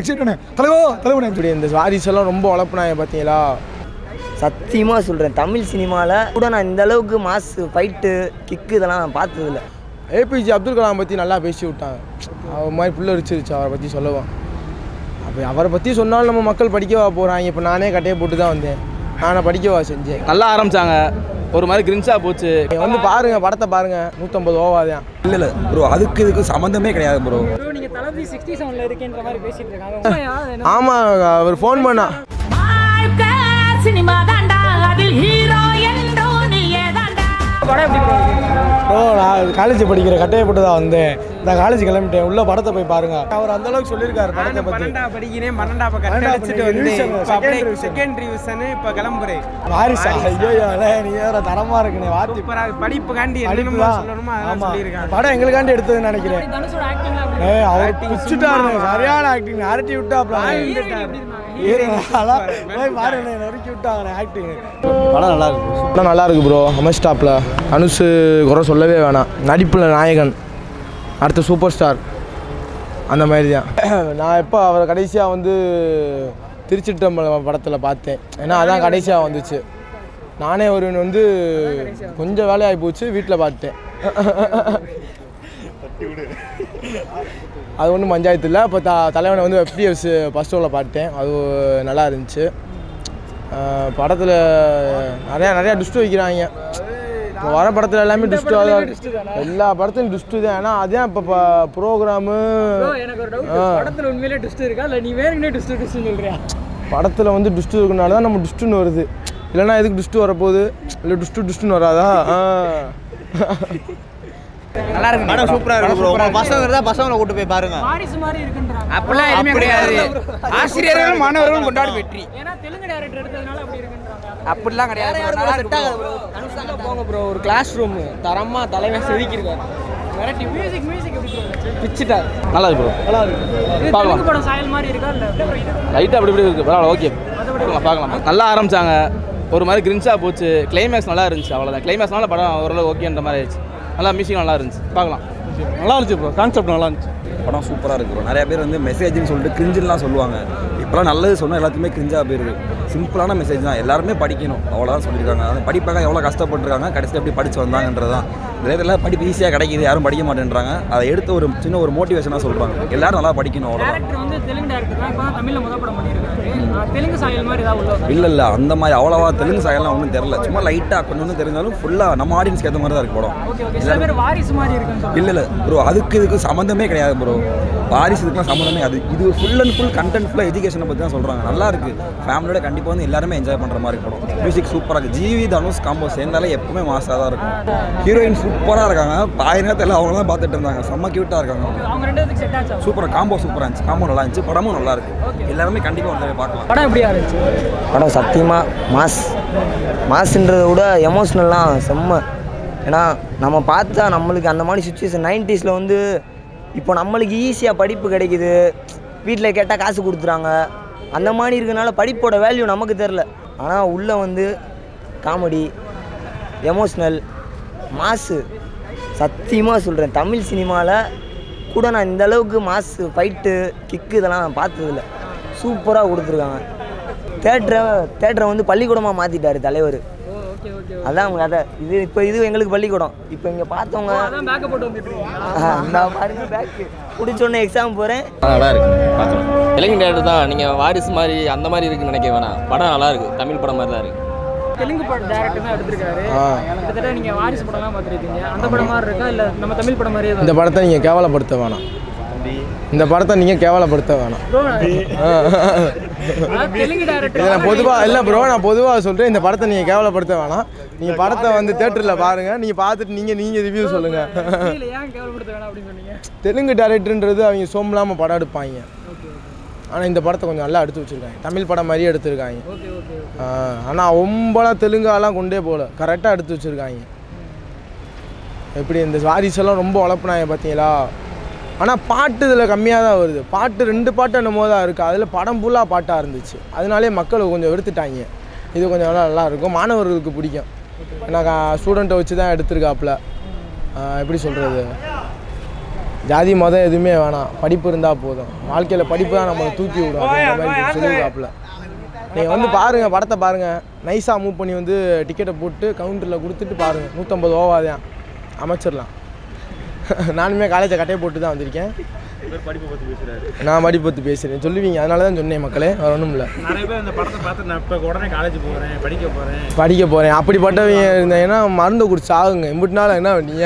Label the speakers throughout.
Speaker 1: Excite தலைவோ தலைவனே
Speaker 2: இப்படி இந்த வாரிசு எல்லாம் ரொம்ப உழப்புனாங்க பார்த்தீங்களா
Speaker 3: சத்தியமாக சொல்கிறேன் தமிழ் சினிமாவில் கூட நான் இந்த அளவுக்கு மாஸ் ஃபைட்டு கிக்கு இதெல்லாம் நான் பார்த்ததில்ல
Speaker 2: ஏபிஜே அப்துல் கலாம் பற்றி நல்லா பேசி விட்டாங்க அவர் மாதிரி புள்ள வச்சிருச்சு அவரை பற்றி சொல்லவும் அப்போ அவரை பற்றி சொன்னாலும் நம்ம மக்கள் படிக்கவா போகிறாங்க இப்போ நானே கட்டையை போட்டு தான் வந்தேன் நானே படிக்கவா செஞ்சேன்
Speaker 4: நல்லா ஆரம்பிச்சாங்க ஒரு மாதிரி கிரின்ஸாக போச்சு
Speaker 2: நீங்க வந்து பாருங்க படத்தை பாருங்க நூற்றம்பது ஓவாதான்
Speaker 5: இல்லை இல்லை ப்ரோ அதுக்கு இதுக்கு சம்மந்தமே கிடையாது ப்ரோ
Speaker 6: நீங்க தளபதி சிக்ஸ்டி செவன்ல இருக்கேன்ற மாதிரி பேசிட்டு இருக்காங்க
Speaker 2: ஆமாம் அவர் ஃபோன் பண்ணா
Speaker 7: வாழ்க்கை சினிமா தாண்டா அதில் ஹீரோ என்றோ நீயே தாண்டா
Speaker 6: படம் எப்படி bro இருக்கு?
Speaker 2: ஓ நான் காலேஜ் படிக்கிற கட்டையை போட்டு தான் வந்தேன் நான் காலேஜ் கிளம்பிட்டேன் உள்ள படத்தை போய் பாருங்க அவர் அந்த அளவுக்கு சொல்லியிருக்காரு படத்தை பற்றி
Speaker 8: பன்னெண்டா படிக்கிறேன் பன்னெண்டா அப்ப கட்
Speaker 2: பன்னெண்டா
Speaker 8: அடிச்சுட்டு
Speaker 2: படிக்கிறேன்.
Speaker 8: வந்து
Speaker 2: revision,
Speaker 8: இப்ப அப்படியே
Speaker 2: second revision.
Speaker 8: செகண்ட் ரிவிஷன் இப்ப கிளம்புறேன்
Speaker 2: வாரிசா ஐயோ அண்ணே, நீ வேற தரமா இருக்குண்ணே வார்த்தை
Speaker 8: சூப்பரா படிப்புக்காண்டி
Speaker 2: படிப்பு
Speaker 8: என்னென்னமோ
Speaker 2: தான்
Speaker 8: சொல்லணுமோ அதெல்லாம்
Speaker 2: ஆமா
Speaker 8: சொல்லியிருக்காங்க
Speaker 2: படம் எங்களுக்காண்டி எடுத்ததுன்னு நினைக்கிறேன்
Speaker 6: தனுஷோட ஆக்டிங்லாம் எப்படி
Speaker 2: ஏய் அவர்
Speaker 8: Acting
Speaker 2: பிடிச்சிட்டாரு
Speaker 8: சும்மா.
Speaker 2: சரியான ஆக்டிங் அரட்டி விட்டாப்ல போய் பாருங்க நொறுக்கி விட்டாங்க ஆக்டிங்
Speaker 4: படம் நல்லா இருக்கு
Speaker 2: படம் நல்லா இருக்கு ப்ரோ அமஸ்டாப்ல அனுசு குறை சொல்லவே வேணாம் நடிப்பில் நாயகன் அடுத்த சூப்பர் ஸ்டார் அந்த மாதிரி தான் நான் எப்போ அவரை கடைசியாக வந்து திருச்சிட்டம்பலம் படத்தில் பார்த்தேன் ஏன்னா அதான் கடைசியாக வந்துச்சு நானே ஒருவன் வந்து கொஞ்சம் வேலையாகி போச்சு வீட்டில் பார்த்தேன் அது ஒன்றும் பஞ்சாயத்து இல்லை இப்போ த தலைவனை வந்து எஃப்டிஎஸ் ஃபஸ்ட் ஷோவில் பார்த்தேன் அது நல்லா இருந்துச்சு படத்தில் நிறையா நிறையா டுஸ்ட்டு வைக்கிறாங்க இப்போ வர படத்தில் எல்லாமே டுஸ்ட்டு எல்லா படத்துலையும் டுஸ்ட்டு தான் ஏன்னா அதான் இப்போ ப்ரோக்ராமு
Speaker 6: Bro, எனக்கு ஒரு டவுட் படத்துல உண்மையிலே ட்விஸ்ட் இருக்கா இல்ல நீ வேணுங்கனே ட்விஸ்ட் ட்விஸ்ட் சொல்றியா
Speaker 2: படத்தில் வந்து டுஸ்ட்டு இருக்கனால தான் நம்ம டுஸ்ட்டுன்னு வருது இல்லைன்னா எதுக்கு டுஸ்ட்டு வரப்போகுது இல்லை டுஸ்ட்டு டுஸ்ட்டுன்னு வராதா ஆ
Speaker 8: நல்லா இருக்கு
Speaker 4: படம் சூப்பராக இருக்கு ப்ரோ உங்கள் பசங்க இருந்தால் பசங்களை கூட்டு போய் பாருங்க
Speaker 6: வாரிசு மாதிரி இருக்குன்றாங்க
Speaker 8: அப்படிலாம் எதுவுமே கிடையாது ஆசிரியர்களும் மாணவர்களும் கொண்டாடும் வெற்றி
Speaker 6: ஏன்னா தெலுங்கு டைரக்டர் எடுத்ததுனால அப்படி இருக்குன்றாங்க
Speaker 8: அப்படிலாம் கிடையாது bro. நல்லா இருக்கு bro.
Speaker 6: போங்க ப்ரோ ஒரு கிளாஸ் ரூம் தரமா தலைவன் செதுக்கிருக்காரு வெரைட்டி மியூசிக் மியூசிக் எப்படி ப்ரோ
Speaker 8: பிச்சுட்டார்
Speaker 4: நல்லா இருக்கு ப்ரோ
Speaker 6: இது
Speaker 4: பார்க்கலாம்.
Speaker 6: தெலுங்கு படம் சாயல் மாதிரி இருக்கா இல்ல
Speaker 4: லைட்டாக அப்படி இப்படி இருக்கு பரவாயில்ல ஓகே பார்க்கலாம் பார்க்கலாம் நல்லா ஆரம்பிச்சாங்க ஒரு மாதிரி கிரின்ஸாக போச்சு கிளைமேக்ஸ் நல்லா இருந்துச்சு அவ்வளோதான் கிளைமேக்ஸ்னால படம் ஓரளவு ஓகேன்ற மாதிரி ஆயிடுச்சு நல்லா மியூசிக் நல்லா இருந்துச்சு பார்க்கலாம் நல்லா இருந்துச்சு ப்ரோ கான்செப்ட் நல்லா இருந்துச்சு
Speaker 5: படம் சூப்பராக இருக்கு ப்ரோ நிறைய பேர் வந்து மெசேஜ்னு சொல்லிட்டு கிரிஞ்சுலாம் சொல்லுவாங்க இப்போலாம் நல்லது சொன்னால் எல்லாத்துக்குமே கிரிஞ்சாக போயிருது சிம்பிளான மெசேஜ் தான் எல்லாருமே படிக்கணும் அவ்வளோதான் சொல்லியிருக்காங்க அந்த படிப்பாக எவ்வளோ கஷ்டப்பட்டுருக்காங்க கடைசியில் எப்படி படித்து வந்தாங்கன்றது தான் இதெல்லாம் படிப்பு ஈஸியாக கிடைக்குது யாரும் படிக்க மாட்டேன்றாங்க அதை எடுத்து ஒரு சின்ன ஒரு மோட்டிவேஷனாக சொல்கிறாங்க எல்லாரும் நல்லா படிக்கணும் அவ்வளோதான்
Speaker 6: டேரக்டர் வந்து தெலுங்கு டேரக்டர் தான் இப்போ தமிழ்ல முதல் படம் பண்ணியிருக்காரு ஆஹ் தெலுங்கு சாயல் மாதிரி ஏதாவது உள்ள வருதா?
Speaker 5: இல்லை இல்லை அந்த மாதிரி அவ்வளோவா தெலுங்கு சாயெல்லாம் ஒன்றும் தெரில சும்மா லைட்டாக கொஞ்சம் கொஞ்சம் தெரிஞ்சாலும் ஃபுல்லாக நம்ம ஆடியன்ஸ்க்கு ஏற்ற மாதிரி தான் இருக்கு படம்
Speaker 6: ஓகே ஓகே சில பேர் வாரிசு மாதிரி இருக்குன்னு சொல்றாங்க
Speaker 5: இல்லை இல்லை ப்ரோ அதுக்கு இதுக்கு சம்மந்தமே கிடையாது ப்ரோ வாரிசு இதுக்கெலாம் சம்மந்தமே அது இது ஃபுல் அண்ட் ஃபுல் கண்டென்ட் ஃபுல்லாக எஜுகேஷனை பற்றி தான் சொல்கிறாங்க நல்லா இருக்கு ஃபேமிலியோட கண்டிப்பாக வந்து எல்லாருமே என்ஜாய் பண்ணுற மாதிரி படம் மியூசிக் சூப்பராக இருக்குது ஜிவி தனுஷ் காம்போ சேர்ந்தாலே எப்பவுமே மாசாக தான் இருக்கும் ஹீரோயின் சூப்பராக இருக்காங்க பாதி நேரத்தில் அவங்க தான் பார்த்துட்டு இருந்தாங்க செம்ம க்யூட்டாக இருக்காங்க
Speaker 6: அவங்க ரெண்டு பேருக்கு செட் ஆச்சா
Speaker 5: சூப்பராக காம்போ சூப்பராக இருந்துச்சு காம்போ நல்லா இருந்துச்சு படமும் நல்லா இருக்கு எல்லாருமே கண்டிப்பாக வந்து பார்க்கலாம்
Speaker 6: படம் எப்படியா இருந்துச்சு
Speaker 3: படம் சத்தியமாக மாஸ் மாஸ்ன்றதை விட எமோஷ்னல்லாம் செம்ம ஏன்னா நம்ம பார்த்தா நம்மளுக்கு அந்த மாதிரி சுச்சுவேஷன் நைன்டிஸில் வந்து இப்போ நம்மளுக்கு ஈஸியாக படிப்பு கிடைக்குது வீட்டில் கேட்டால் காசு கொடுத்துறாங்க அந்த மாதிரி இருக்கனால படிப்போட வேல்யூ நமக்கு தெரில ஆனால் உள்ளே வந்து காமெடி எமோஷ்னல் மாசு சத்தியமாக சொல்கிறேன் தமிழ் சினிமாவில் கூட நான் இந்த அளவுக்கு மாசு ஃபைட்டு கிக்கு இதெல்லாம் நான் பார்த்ததில்ல சூப்பராக கொடுத்துருக்காங்க தேட்டரை தேட்டரை வந்து பள்ளிக்கூடமாக மாற்றிட்டாரு தலைவர்
Speaker 6: ஓ ஓகே ஓகே
Speaker 3: அதான் அவங்க அதை இது இப்போ இது எங்களுக்கு பள்ளிக்கூடம் இப்போ இங்கே பார்த்தவங்க
Speaker 6: அதான் பேக்கப் போட்டு வந்துட்டு இருக்கீங்க
Speaker 3: ஆ, நான் பாருங்க பேக்கு பிடிச்சோன்னே எக்ஸாம் போகிறேன்
Speaker 9: நல்லா இருக்கு பார்க்கலாம் தெலுங்கு டேரக்டர் தான் நீங்கள் வாரிசு மாதிரி அந்த மாதிரி இருக்குன்னு நினைக்க வேணாம் படம் நல்லா இருக்கு தமிழ் படம் மாதிரி தான் இருக்கு
Speaker 6: தெலுங்கு படம் டேரக்டர் தான் எடுத்திருக்காரு
Speaker 2: ஆ.
Speaker 6: கிட்டத்தட்ட நீங்க வாரிசு படம்லாம் பார்த்துருக்கீங்க அந்த படம் மாதிரி இருக்கா இல்ல நம்ம தமிழ் படம் மாதிரியே
Speaker 2: இந்த படத்தை நீங்கள் கேவலப்படுத்த வேணாம் இந்த படத்தை நீங்கள் கேவலப்படுத்த வேணாம்
Speaker 6: ப்ரோ
Speaker 2: ஆ.
Speaker 6: தெலுங்கு
Speaker 2: இதை
Speaker 6: டேரக்டர்
Speaker 2: நான் பொதுவாக இல்லை ப்ரோ நான் பொதுவாக சொல்கிறேன் இந்த படத்தை நீங்கள் கேவலப்படுத்த வேணாம் நீங்கள் படத்தை வந்து தேட்டரில் பாருங்கள் நீங்கள் பார்த்துட்டு நீங்கள் நீங்கள் ரிவ்யூ சொல்லுங்கள்
Speaker 6: ஏன் கேவலப்படுத்த வேணாம் அப்படின்னு சொன்னீங்க
Speaker 2: தெலுங்கு டேரக்டர்ன்றது அவங்க சோம்பலாமல் படம் எடுப்பாங்க ஆனால் இந்த படத்தை கொஞ்சம் நல்லா எடுத்து வச்சுருக்காங்க தமிழ் படம் மாதிரியே எடுத்திருக்காங்க
Speaker 6: ஓகே ஓகே
Speaker 2: ஆனால் ரொம்பலாம் தெலுங்காலாம் கொண்டே போகல கரெக்டாக எடுத்து வச்சுருக்காங்க எப்படி இந்த வாரிசெல்லாம் ரொம்ப உழப்புனாங்க பார்த்தீங்களா ஆனால் பாட்டு இதில் கம்மியாக தான் வருது பாட்டு ரெண்டு பாட்டு என்னமோ தான் இருக்குது அதில் படம் ஃபுல்லாக பாட்டாக இருந்துச்சு அதனாலே மக்கள் கொஞ்சம் வெறுத்துட்டாங்க இது கொஞ்சம் நல்லா நல்லா இருக்கும் மாணவர்களுக்கு பிடிக்கும் ஏன்னா ஸ்டூடெண்ட்டை வச்சு தான் எடுத்திருக்காப்புல ஆஹ் எப்படி சொல்கிறது ஜாதி மதம் எதுவுமே வேணாம் படிப்பு இருந்தால் போதும் வாழ்க்கையில் படிப்பு தான் நம்மளை தூக்கி விடும் அப்படின்ற மாதிரி சொல்லியிருக்காப்புல நீங்கள் வந்து பாருங்கள் படத்தை பாருங்கள் நைஸாக மூவ் பண்ணி வந்து டிக்கெட்டை போட்டு கவுண்டரில் கொடுத்துட்டு பாருங்கள் நூற்றம்பது ஓவாதான் அமைச்சிடலாம் நானுமே காலேஜை கட்டையை போட்டு தான் வந்திருக்கேன் நான் படிப்பு பற்றி பேசுகிறேன் சொல்லுவீங்க அதனால தான் சொன்னேன் மக்களே வேறு ஒன்றும் இல்லை
Speaker 1: நிறைய பேர் இந்த படத்தை பார்த்து நான் இப்போ உடனே காலேஜ் போகிறேன் படிக்க போகிறேன்
Speaker 2: படிக்க போகிறேன் அப்படிப்பட்டவங்க இருந்தீங்கன்னா மருந்து குடிச்சு ஆகுங்க இம்பிட்டு நாள் என்ன பண்ணீங்க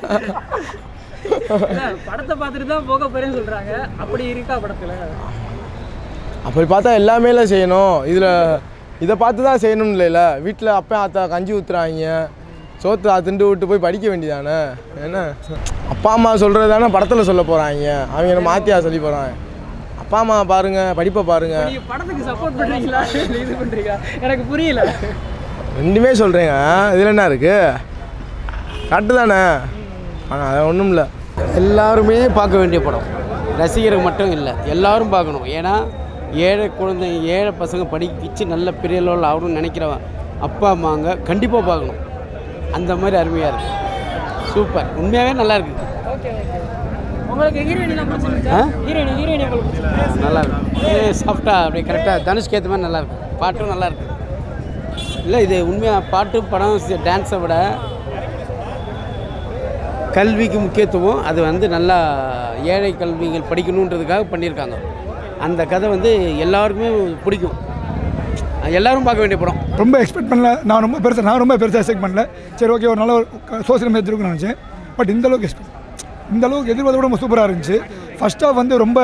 Speaker 6: படத்தை பார்த்துட்டு தான் போக போறேன்னு சொல்றாங்க அப்படி இருக்கா படத்துல
Speaker 2: அப்படி பார்த்தா எல்லாமே செய்யணும் இதில் இதை பார்த்து தான் செய்யணும் இல்லைல்ல வீட்டில் அப்பா ஆத்தா கஞ்சி ஊற்றுறாங்க சோத்து ஆத்துண்டு விட்டு போய் படிக்க வேண்டியதானே என்ன அப்பா அம்மா சொல்கிறது தானே படத்தில் சொல்ல போகிறாங்க அவங்க என்ன மாற்றியா சொல்லி போகிறாங்க அப்பா அம்மா பாருங்கள் படிப்பை பாருங்கள்
Speaker 6: நீங்க படத்துக்கு சப்போர்ட் பண்றீங்களா இல்ல இது பண்றீங்களா எனக்கு புரியல
Speaker 2: ரெண்டுமே சொல்கிறேங்க இதில் என்ன இருக்குது கரெக்டு தானே ஆனால் அது ஒன்றும் இல்லை
Speaker 10: எல்லாருமே பார்க்க வேண்டிய படம் ரசிகர்கள் மட்டும் இல்லை எல்லாரும் பார்க்கணும் ஏன்னா ஏழை குழந்தை ஏழை பசங்க படிச்சு நல்ல பெரிய லெவலில் ஆகணும்னு நினைக்கிறவன் அப்பா அம்மாங்க கண்டிப்பாக பார்க்கணும் அந்த மாதிரி அருமையாக இருக்கு சூப்பர் உண்மையாகவே நல்லா இருக்கு
Speaker 6: உங்களுக்கு ஹீரோயின் எல்லாம் பிடிச்சிருந்துச்சா
Speaker 10: ஆ?
Speaker 6: ஹீரோயின் ஹீரோயின் உங்களுக்கு பிடிச்சிருந்துச்சா
Speaker 10: நல்லா இருக்கு ஏ சாஃப்டாக அப்படியே கரெக்டாக தனுஷ்க்கு ஏற்ற மாதிரி நல்லா இருக்கு பாட்டும் நல்லா இருக்கு இல்லை இது உண்மையாக பாட்டு படம் டான்ஸை விட கல்விக்கு முக்கியத்துவம் அது வந்து நல்லா ஏழை கல்விகள் படிக்கணுன்றதுக்காக பண்ணியிருக்காங்க அந்த கதை வந்து எல்லாருக்குமே பிடிக்கும் எல்லாரும் பார்க்க வேண்டிய படம்
Speaker 11: ரொம்ப எக்ஸ்பெக்ட் பண்ணல நான் ரொம்ப பெருசாக நான் ரொம்ப பெருசாக எக்ஸ்பெக்ட் பண்ணல சரி ஓகே ஒரு நல்ல ஒரு சோசியல் மெசேஜ் இருக்குன்னு நினச்சேன் பட் இந்த அளவுக்கு எக்ஸ்பெக்ட் இந்த அளவுக்கு எதிர்பார்த்த விட ரொம்ப சூப்பராக இருந்துச்சு ஃபர்ஸ்ட் ஹாஃப் வந்து ரொம்ப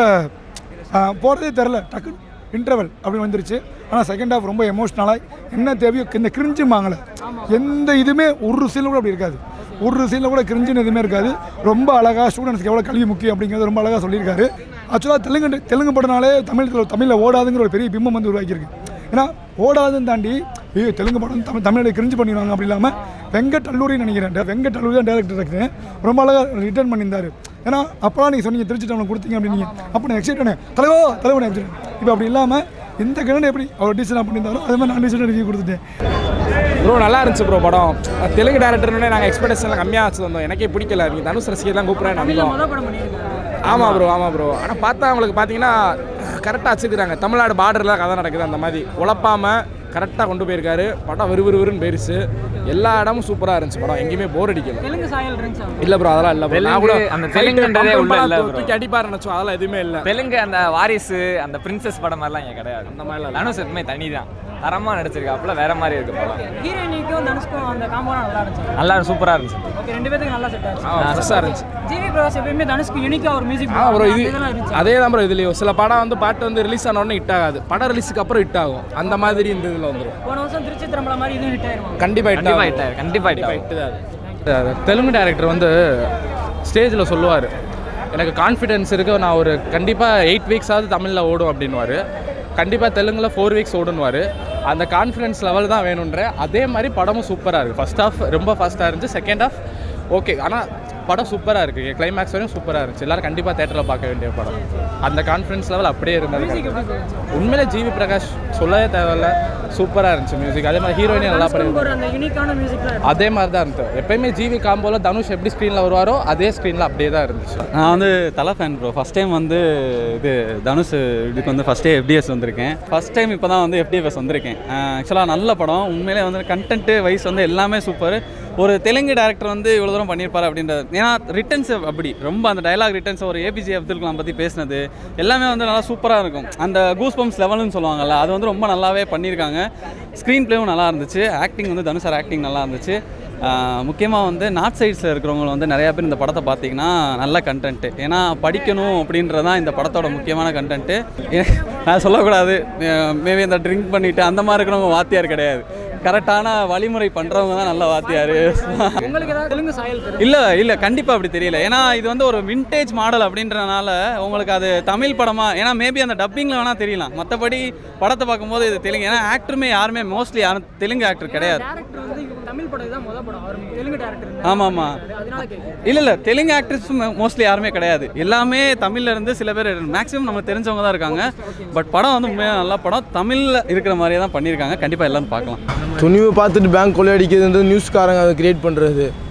Speaker 11: போகிறதே தெரில டக்கு இன்டர்வல் அப்படி வந்துருச்சு ஆனால் செகண்ட் ஹாஃப் ரொம்ப எமோஷ்னலாக என்ன தேவையோ இந்த கிரிஞ்சு வாங்கலை எந்த இதுவுமே ஒரு சீனில் கூட அப்படி இருக்காது ஒரு சீனில் கூட கிரிஞ்சுன்னு எதுவுமே இருக்காது ரொம்ப அழகாக ஸ்டூடெண்ட்ஸ்க்கு எவ்வளோ கல்வி முக்கியம் அப்படிங்கிறது ரொம்ப அழகாக சொல்லியிருக்காரு ஆக்சுவலாக தெலுங்கு தெலுங்கு படம்னாலே தமிழ் தமிழில் ஓடாதுங்கிற ஒரு பெரிய பிம்பம் வந்து உருவாக்கியிருக்கு ஏன்னா ஓடாதுன்னு தாண்டி ஐயோ தெலுங்கு படம் தமிழ் தமிழை கிரிஞ்சு பண்ணிடுவாங்க அப்படி இல்லாமல் வெங்கட் அல்லூரின்னு நினைக்கிறேன் டே- வெங்கட் அல்லூரி தான் டேரக்டர் இருக்கிறேன் ரொம்ப அழகாக ரிட்டர்ன் பண்ணியிருந்தாரு ஏன்னா அப்போலாம் நீங்கள் சொன்னீங்க திருச்சி தமிழ் கொடுத்தீங்க அப்படின்னீங்க அப்போ நான் எக்ஸைட் பண்ணேன் தலைவா தலைவனை எக்ஸைட் இப்போ அப்படி இல்லாமல் இந்த கிரண் எப்படி அவர் டீசனாக பண்ணியிருந்தாரோ அதே மாதிரி நான் டீசனாக ரிவ்யூ கொடுத்துட்டேன்
Speaker 1: ப்ரோ நல்லா இருந்துச்சு ப்ரோ படம் தெலுங்கு டேரக்டர்னே நாங்கள் எக்ஸ்பெக்டேஷன்லாம் கம்மியாக வச்சு வந்தோம் எனக்கே பிடிக்கல நீங்கள் தனுஷ் ரசிகர்லாம் கூப்பிட்றேன்
Speaker 6: தமிழ்ல
Speaker 1: நம்புவோம்
Speaker 6: மொதல் படம் பண்ணியிருக்காங்க
Speaker 1: ஆமாம் ப்ரோ ஆமாம் ப்ரோ ஆனால் பார்த்தா அவங்களுக்கு பார்த்தீங்கன்னா கரெக்டாக வச்சுக்கிறாங்க தமிழ்நாடு பார்டரில் கதை நடக்குது அந்த மாதிரி உழப்பாமல் கரெக்டாக கொண்டு போயிருக்காரு படம் விறுவிறுன்னு போயிருச்சு எல்லா இடமும் சூப்பராக இருந்துச்சு படம் எங்கேயுமே போர் அடிக்கல
Speaker 6: தெலுங்கு சாயல் இருந்துச்சா
Speaker 1: இல்ல ப்ரோ அதெல்லாம் இல்ல bro. நான் கூட
Speaker 12: தெலுங்கு, அந்த
Speaker 1: fight,
Speaker 12: தெலுங்குன்றதே
Speaker 1: bump,
Speaker 12: உள்ள
Speaker 1: bump
Speaker 12: இல்ல
Speaker 1: தூ-
Speaker 12: bro.
Speaker 1: தூக்கி அடிப்பாரு நினைச்சோம் அதெல்லாம் எதுவுமே இல்ல
Speaker 12: தெலுங்கு அந்த வாரிசு அந்த பிரின்சஸ் படம் மாதிரிலாம் இங்கே கிடையாது அந்த மாதிரிலாம் தனுஷ் எப்பவுமே தனி தான் தரமாக நடிச்சிருக்காப்புல வேற மாதிரி இருக்கு படம்
Speaker 6: ஹீரோயினிக்கும் தனுஷ்க்கும் அந்த காம்போலாம் நல்லா இருந்துச்சு
Speaker 12: நல்லா சூப்பராக இருந்துச்சு
Speaker 6: ஓகே ரெண்டு பேத்துக்கு நல்லா செட் ஆச்சு
Speaker 1: ஆ, fresh ஆ இருந்துச்சு.
Speaker 6: ஜிவி பிரகாஷ் எப்பயுமே தனுஷ்க்கு யூனிக்கா ஒரு மியூசிக்
Speaker 1: ஆ ப்ரோ இது
Speaker 6: இதெல்லாம் இருந்துச்சு
Speaker 1: அதே தான் ப்ரோ இதுலயும் சில படம் வந்து பாட்டு வந்து ரிலீஸ் ஆன உடனே ஹிட் ஆகாது படம் ரிலீஸுக்கு அப்புறம் ஹிட் ஆகும் அந்த மாதிரி இந்த இதுல வந்துரும்
Speaker 6: போன வருஷம் திருச்சி திரம்பல மாதிரி இதுவும் ஹிட் ஆயிருமா
Speaker 1: கண்டிப்பா ஹிட்
Speaker 12: கண்டிப்பா
Speaker 1: ஆகும்
Speaker 12: hit ஆயிரும், கண்டிப்பா hit ஆகும்.
Speaker 1: hit தான் அது. தெலுங்கு டைரக்டர் வந்து ஸ்டேஜில் சொல்லுவார் எனக்கு கான்ஃபிடென்ஸ் இருக்கு நான் ஒரு கண்டிப்பாக எயிட் வீக்ஸாவது தமிழில் ஓடும் அப்படின்னுவார் கண்டிப்பாக தெலுங்கில் ஃபோர் வீக்ஸ் ஓடுன்னுவார் அந்த கான்ஃபிடன்ஸ் லெவல் தான் வேணுன்ற அதே மாதிரி படமும் சூப்பராக இருக்குது ஃபர்ஸ்ட் ஹாஃப் ரொம்ப ஃபாஸ்ட்டாக இருந்துச்சு செகண்ட் ஹாஃப் ஓகே ஆனால் படம் சூப்பராக இருக்குது கிளைமேக்ஸ் வரையும் சூப்பராக இருந்துச்சு எல்லாரும் கண்டிப்பாக தேட்டரில் பார்க்க வேண்டிய படம் அந்த கான்ஃபிடன்ஸ் லெவல் அப்படியே இருந்தது உண்மையிலே ஜிவி பிரகாஷ் சொல்லவே தேவையில்ல சூப்பராக இருந்துச்சு மியூசிக் அதே மாதிரி ஹீரோயினே நல்லா
Speaker 6: தனுஷ்க்கு
Speaker 1: பண்ணியிருந்தாங்க
Speaker 6: ஒரு அந்த யூனிக்கான மியூசிக்லாம்
Speaker 1: அதே மாதிரி தான் இருந்தது எப்பயுமே ஜிவி காம்போல தனுஷ் எப்படி ஸ்க்ரீனில் வருவாரோ அதே ஸ்க்ரீனில் அப்படியே தான் இருந்துச்சு
Speaker 13: நான் வந்து தலை ஃபேன் ப்ரோ ஃபஸ்ட் டைம் வந்து இது தனுஷ் இதுக்கு வந்து ஃபஸ்ட்டே எஃப்டிஎஸ் வந்திருக்கேன் ஃபஸ்ட் டைம் இப்போ தான் வந்து எஃப்டிஎஸ் வந்திருக்கேன் ஆக்சுவலாக நல்ல படம் உண்மையிலே வந்து கண்டென்ட்டு வைஸ் வந்து எல்லாமே சூப்பர் ஒரு தெலுங்கு டேரக்டர் வந்து இவ்வளோ தூரம் பண்ணியிருப்பாரு அப்படின்றது ஏன்னா ரிட்டர்ன்ஸ் அப்படி ரொம்ப அந்த டயலாக் ரிட்டர்ன்ஸ் ஒரு ஏபிஜே அப்துல் கலாம் பற்றி பேசினது எல்லாமே வந்து நல்லா சூப்பராக இருக்கும் அந்த கூஸ் பம்ப்ஸ் லெவல்னு சொல்லுவாங்கல்ல அது வந்து ரொம்ப நல்லாவே பண்ணியிருக்காங்க ஸ்க்ரீன் ப்ளேவும் நல்லா இருந்துச்சு ஆக்டிங் வந்து தனுஷார் ஆக்டிங் நல்லா இருந்துச்சு முக்கியமாக வந்து நார்த் சைட்ஸில் இருக்கிறவங்க வந்து நிறையா பேர் இந்த படத்தை பார்த்தீங்கன்னா நல்ல கண்டென்ட்டு ஏன்னா படிக்கணும் அப்படின்றது தான் இந்த படத்தோட முக்கியமான கண்டென்ட்டு நான் சொல்லக்கூடாது மேபி இந்த ட்ரிங்க் பண்ணிவிட்டு அந்த மாதிரி இருக்கிறவங்க வாத்தியார் கிடையாது கரெக்டான வழிமுறை பண்ணுறவங்க தான் நல்ல வாத்தியார்
Speaker 6: உங்களுக்கு ஏதாவது தெலுங்கு சாயல் தெரியும்
Speaker 13: இல்லை இல்லை கண்டிப்பாக அப்படி தெரியல ஏன்னா இது வந்து ஒரு விண்டேஜ் மாடல் அப்படின்றனால உங்களுக்கு அது தமிழ் படமா ஏன்னா மேபி அந்த டப்பிங்கில் வேணால் தெரியலாம் மற்றபடி படத்தை பார்க்கும்போது இது தெலுங்கு ஏன்னா ஆக்டருமே யாருமே மோஸ்ட்லி யாரும் தெலுங்கு ஆக்டர் கிடையாது
Speaker 6: டேரக்டர் வந்து இவங்க தமிழ் படம் தான் முத படம் அவர் தெலுங்கு டேரக்டர்
Speaker 13: ஆமாம் ஆமாம்
Speaker 6: அதனால கேட்குறேன்
Speaker 13: இல்லை இல்லை தெலுங்கு ஆக்டர்ஸ் மோஸ்ட்லி யாருமே கிடையாது எல்லாமே தமிழ்ல இருந்து சில பேர் மேக்ஸிமம் நம்ம தெரிஞ்சவங்க தான் இருக்காங்க பட் படம் வந்து உண்மையாக நல்ல படம் தமிழில் இருக்கிற மாதிரியே தான் பண்ணியிருக்காங்க கண்டிப்பாக எல்லாரும் பார்க்கலாம்
Speaker 2: துணிவு பார்த்துட்டு பேங்க் கொள்ளையடிக்கிறதுன்றது நியூஸ்காரங்க அதை கிரியேட் பண்ணுறது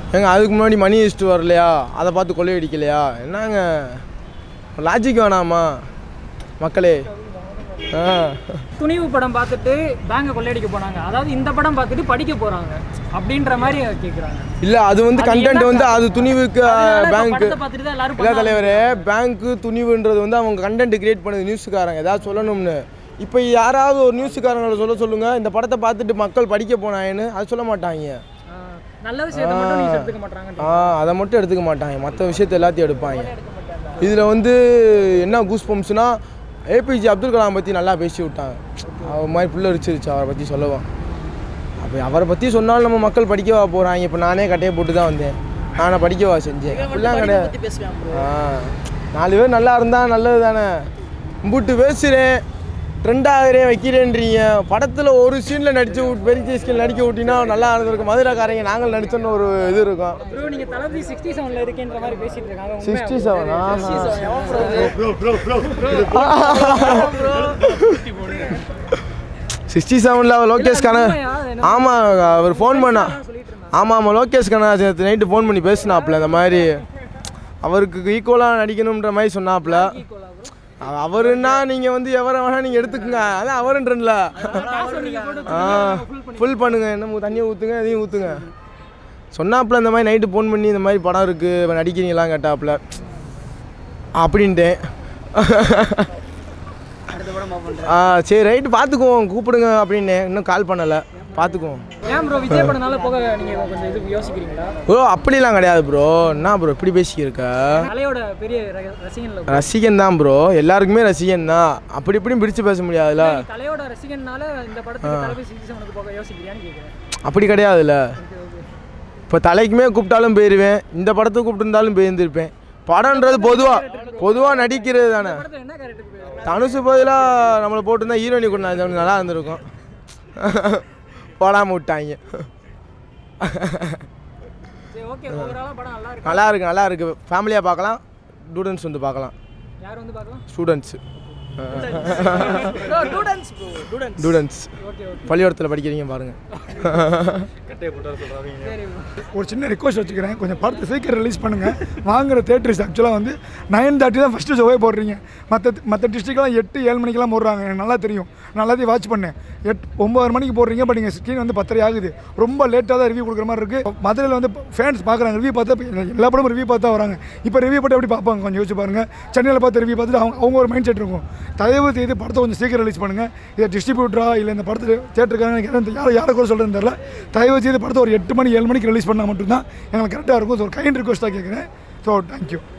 Speaker 2: ஏங்க அதுக்கு முன்னாடி மணி ஹிஸ்ட் வரலையா அதை பார்த்து கொள்ளையடிக்கலையா என்னங்க லாஜிக் வேணாமா மக்களே ஆ
Speaker 14: துணிவு படம் பார்த்துட்டு பேங்கை கொள்ளையடிக்க போனாங்க அதாவது இந்த படம் பார்த்துட்டு படிக்க போறாங்க அப்படின்ற மாதிரி கேட்குறாங்க
Speaker 2: இல்லை அது வந்து
Speaker 14: அது
Speaker 2: கண்டென்ட்
Speaker 14: என்ன
Speaker 2: வந்து அது துணிவுக்கு
Speaker 14: அதனால இப்ப
Speaker 2: பேங்க்கு
Speaker 14: படத்தை பார்த்துட்டு தான் எல்லாரும்
Speaker 2: இல்லை
Speaker 14: பண்ணாங்க.
Speaker 2: தலைவரே பேங்க்கு துணிவுன்றது வந்து அவங்க கண்டென்ட் கிரியேட் பண்ணது நியூஸுக்காரங்க ஏதாவது சொல்லணும்னு இப்போ யாராவது ஒரு நியூஸுக்காரங்களை சொல்ல சொல்லுங்கள் இந்த படத்தை பார்த்துட்டு மக்கள் படிக்க போனாங்கன்னு அது சொல்ல மாட்டாங்க
Speaker 14: நல்ல விஷயத்தை மட்டும் நீங்க எடுத்துக்க மாட்டாங்க
Speaker 2: ஆ அதை மட்டும் எடுத்துக்க மாட்டாங்க மற்ற விஷயத்தை எல்லாத்தையும் எடுப்பாங்க இதில் வந்து என்ன கூஸ் பம்ப்ஸ்னா ஏபிஜே அப்துல் கலாம் பற்றி நல்லா பேசி விட்டாங்க அவர் மாதிரி புள்ள அரிச்சிருச்சு அவரை பற்றி சொல்லவும் அப்போ அவரை பற்றி சொன்னாலும் நம்ம மக்கள் படிக்கவா போகிறாங்க இப்போ நானே கட்டையை போட்டு தான் வந்தேன் நானே படிக்கவா செஞ்சேன் அப்படிலாம் கிடையாது ஆ நாலு பேர் நல்லா இருந்தால் நல்லது தானே கும்பிட்டு பேசுகிறேன் ட்ரெண்ட் ஆகிறேன் வைக்கிறேன்றீங்க படத்தில் ஒரு சீனில் நடிச்சு விட்டு பெரிய ஸ்கில் நடிக்க விட்டினா நல்லா இருந்திருக்கும் மதுரைக்காரங்க நாங்கள் நடிச்சோன்னு ஒரு இது இருக்கும்
Speaker 14: ப்ரோ நீங்க தளபதி சிக்ஸ்டி செவன்ல இருக்கேன்ற மாதிரி பேசிட்டு இருக்காங்க உண்மையா?
Speaker 2: சிக்ஸ்டி செவன்
Speaker 14: 67 எவன் bro?
Speaker 2: சிக்ஸ்டி செவனில் லோகேஷ் கண்ணா ஆமாம் அவர் ஃபோன் பண்ணா ஆமாம் ஆமாம் லோகேஷ் கண்ணா நேற்று நைட்டு ஃபோன் பண்ணி பேசினாப்புல இந்த மாதிரி அவருக்கு ஈக்குவலாக நடிக்கணுன்ற மாதிரி சொன்னாப்புல அவருன்னா நீங்கள் வந்து எவரை வேணால் நீங்கள் எடுத்துக்கங்க அதான் அவருன்றல ஆ ஃபுல் பண்ணுங்க என்ன தண்ணியை ஊற்றுங்க எதையும் ஊற்றுங்க சொன்னாப்புல இந்த மாதிரி நைட்டு ஃபோன் பண்ணி இந்த மாதிரி படம் இருக்குது நடிக்கிறீங்களாம் கேட்டாப்புல அப்படின்ட்டேன் ஆ சரி ரைட்டு பார்த்துக்குவோம் கூப்பிடுங்க அப்படின்னு இன்னும் கால் பண்ணலை பார்த்துக்குவோம்
Speaker 14: ஏன் ப்ரோ விஜய் படம்னால போக நீங்க கொஞ்சம் இது யோசிக்கிறீங்களா
Speaker 2: ப்ரோ அப்படிலாம் கிடையாது ப்ரோ என்ன ப்ரோ இப்படி பேசியிருக்க
Speaker 14: கலையோட பெரிய ர- ரசிகன்ல bro.
Speaker 2: ரசிகன் தான் ப்ரோ எல்லாருக்குமே ரசிகன் தான் அப்படி இப்படியும் பிரித்து பேச முடியாதுல்ல
Speaker 14: நீ கலையோட ரசிகன்னால இந்த படத்துக்கு தளபதி சிக்ஸ்டி செவனுக்கு போக யோசிக்கிறியான்னு கேட்குறேன்
Speaker 2: அப்படி கிடையாதுல்ல இப்போ தலைக்குமே கூப்பிட்டாலும் போயிடுவேன் இந்த படத்துக்கு கூப்பிட்டுருந்தாலும் போயிருந்திருப்பேன் படம்ன்றது பொதுவாக பொதுவாக நடிக்கிறது தானே தனுசு பதிலாக நம்மளை போட்டிருந்தா ஹீரோனி கொண்டு நல்லா இருந்திருக்கும் போடாமல் விட்டாங்க
Speaker 14: சரி ஓகே ஓவராலாக படம் நல்லா இருக்கு
Speaker 2: நல்லா இருக்கு நல்லா இருக்கு ஃபேமிலியாக பார்க்கலாம் ஸ்டூடெண்ட்ஸ் வந்து பார்க்கலாம்
Speaker 14: யார் வந்து பார்க்கலாம்
Speaker 2: students
Speaker 14: Bro, students bro, students.
Speaker 2: Students
Speaker 14: Okay, okay.
Speaker 2: பள்ளிக்கூடத்தில் படிக்கிறீங்க பாருங்கள்
Speaker 11: ஒரு சின்ன ரிக்வஸ்ட் வச்சுக்கிறேன் கொஞ்சம் படத்தை சீக்கிரம் ரிலீஸ் பண்ணுங்கள் வாங்குற தேட்டர்ஸ் ஆக்சுவலாக வந்து நைன் தேர்ட்டி தான் ஃபஸ்ட்டு ஷோவே போடுறீங்க மற்ற மற்ற டிஸ்ட்ரிக்ட்லாம் எட்டு ஏழு மணிக்கெல்லாம் போடுறாங்க எனக்கு நல்லா தெரியும் நான் எல்லாத்தையும் வாட்ச் பண்ணேன் எட் ஒம்பது மணிக்கு போடுறீங்க பட் நீங்கள் ஸ்க்ரீன் வந்து பத்தரை ஆகுது ரொம்ப லேட்டாக தான் ரிவ்யூ கொடுக்குற மாதிரி இருக்குது மதுரையில் வந்து ஃபேன்ஸ் பார்க்குறாங்க ரிவ்யூ பார்த்தா இப்ப எல்லா படமும் ரிவ்யூ பார்த்தா வராங்க இப்போ ரிவ்யூ பார்த்து எப்படி பார்ப்பாங்க கொஞ்சம் யோசிச்சு பாருங்கள் சென்னையில் பார்த்து ரிவ்யூ பார்த்துட்டு அவங்க அவங்க ஒரு மைண்ட் செட் இருக்கும் தயவு செய்து படத்தை கொஞ்சம் சீக்கிரம் ரிலீஸ் பண்ணுங்கள் இதை டிஸ்ட்ரிபியூட்டரா இல்லை இந்த படத்தை தேட்டருக்கான யார் யாரை கூட சொல்கிறேன்னு தெரியல தயவு செய்து படத்தை ஒரு எட்டு மணி ஏழு மணிக்கு ரிலீஸ் பண்ணால் மட்டும்தான் எங்களுக்கு கரெக்டாக இருக்கும் ஸோ ஒரு கைண்ட் ரிக்வஸ்ட்டாக கேட்குறேன் ஸோ தேங்க்யூ